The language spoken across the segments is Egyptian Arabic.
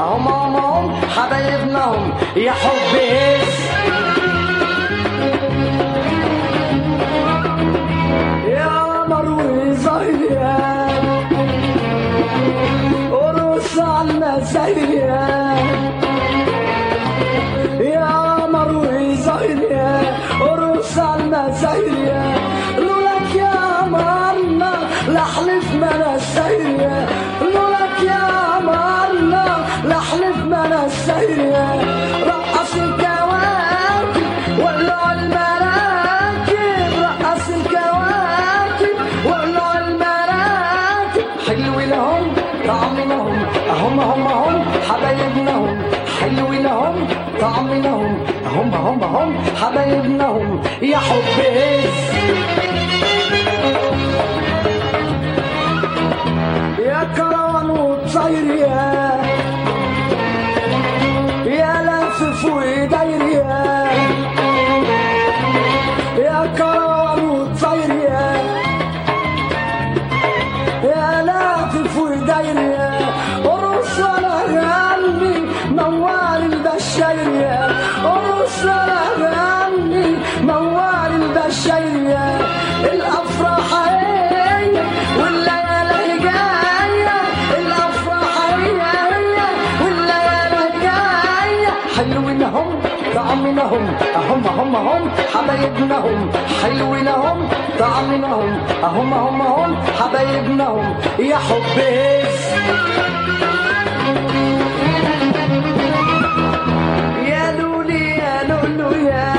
هم هم هم حبايبنا هم يا حب هز يا مروي زهريا ورص عنا زهريا يا مروي زهريا ورص عنا زهريا لولاك يا مرنا لحلف ما انا سهريا لولاك يا مرنا لحلف ما انا سهريا رقص الكواكب ولع المراكب رقص الكواكب ولع المراكب حلو لهم طعم لهم هم هم هم حبايبنا هم حلو لهم طعم لهم هم هم هم حبايبنا هم يا حب هز يا كروان وطير يا يا لافف وداير يا يا كروان وطير يا يا لافف وداير يا ورص انا غني موال البشاير يا ورص انا غني موال البشاير يا الافراح هي والليالي جايه الافراح هي هي والليالي جايه حلوين هم طعمنا هم هم هم هم حبايبنا هم حلوين هم طعمنا هم هم هم هم حبايبنا هم يا حب هز يا لولي يا لولو يا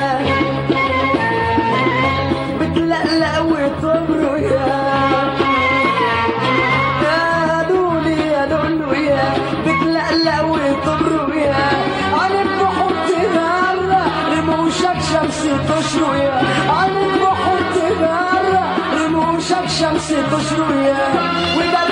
بتلقلق وتمرو يا يا لولي يا لولو يا بتلقلق وتمرو يا عليك بحط غرة رموشك شمس تشرو يا عليك بحط غرة رموشك شمس تشرو يا وبرد